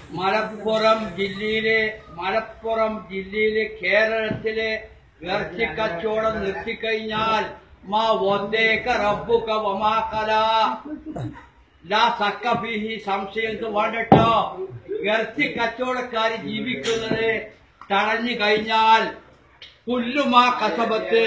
മലപ്പുറം ജില്ലയിലെ മലപ്പുറം ജില്ലയിലെ കേരളത്തിലെ ഇറച്ചി കച്ചവടം നിർത്തിക്കഴിഞ്ഞാൽ മാ ഒന്നേക്ക റബ്ബുക വമാക്കല ലാ സക്കഫിഹി സംശയം വേണ്ടട്ടോ ഇറച്ചി കച്ചവടക്കാർ ജീവിക്കുന്നത് തടഞ്ഞു കഴിഞ്ഞാൽ പുല്ലുമാ കസബത്ത്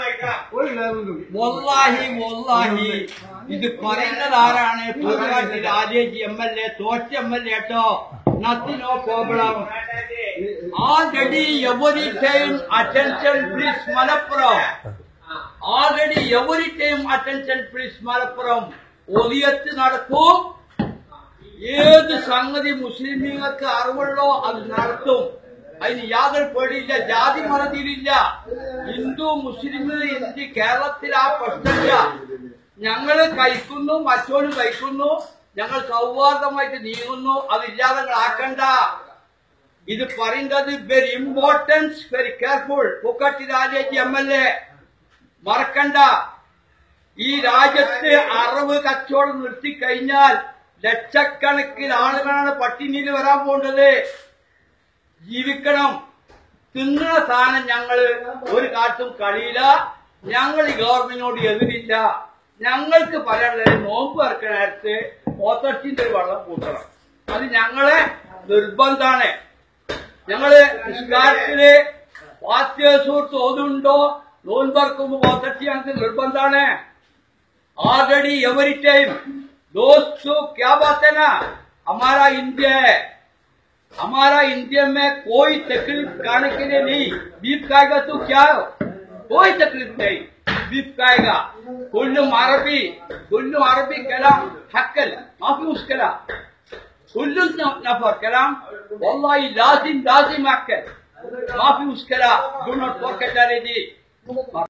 വല്ലാഹി വല്ലാഹി ഇത് പറയുന്നത് ആരാണ് Puthukkatti Rajeji M L A തോറ്റ എം എൽ എ കേട്ടോ നത്തിനോ problem already every time attention please Malappuram already every time attention please Malappuram ഒലിയത്ത് നടക്കും ഏത് സംഗതി മുസ്ലിമീങ്ങൾക്ക് അറിവുള്ളോ അത് നടത്തും അതിന് യാതൊരു പേടിയില്ല ജാതി മറതിയിലില്ല ഹിന്ദു മുസ്ലിം ഇന്ത്യ കേരളത്തിൽ ആ പ്രശ്നമില്ല ഞങ്ങള് കഴിക്കുന്നു മറ്റോനും കഴിക്കുന്നു ഞങ്ങൾ സൗഹാർദ്ദമായിട്ട് നീങ്ങുന്നു അതില്ലാതെ നിങ്ങൾ ആക്കണ്ട ഇത് പറയുന്നത് very importance very careful Pookkatti Rajeji M L A മറക്കണ്ട ഈ രാജ്യത്ത് അറിവ് കച്ചവടം നിർത്തിക്കഴിഞ്ഞാൽ ലക്ഷക്കണക്കിന് ആളുകളാണ് പട്ടിണിയിൽ വരാൻ പോണ്ടത് ജീവിക്കണം തിന്നുന്ന സാധനം ഞങ്ങള് ഒരു കാലത്തും കളിയില്ല ഞങ്ങൾ ഈ ഗവൺമെന്റിനോട് എതിരില്ല ഞങ്ങൾക്ക് പറയാനുള്ളത് നോമ്പ് ഇറക്കണ നേരത്ത് പോത്തട്ടിന്റെ ഒരു വെള്ളം കൂട്ടണം അത് ഞങ്ങളെ നിർബന്ധാണ് ഞങ്ങള് നിസ്കാരത്തില് വാസ്തേസൂർത്ത് ഓതുണ്ടോ നോൻപർക്കുമ്പോ പോത്തട്ടി ഞങ്ങൾക്ക് നിർബന്ധാണ് ऑलरेडी एवरी टाइम दोस्तों क्या बात है ना हमारा इंडिया है हमारा इंडिया में कोई तकलीफ खाने के लिए नहीं बीफ खाएगा तो क्या कोई तकलीफ नहीं बीफ खाएगा कुल्लू अरबी कुल्लू अरबी कलाम हक्कल माफी मुश्किल कुल्लू नफर कलाम والله لازم لازم हक्कल माफी मुश्किल डू नॉट फॉरगेट दैट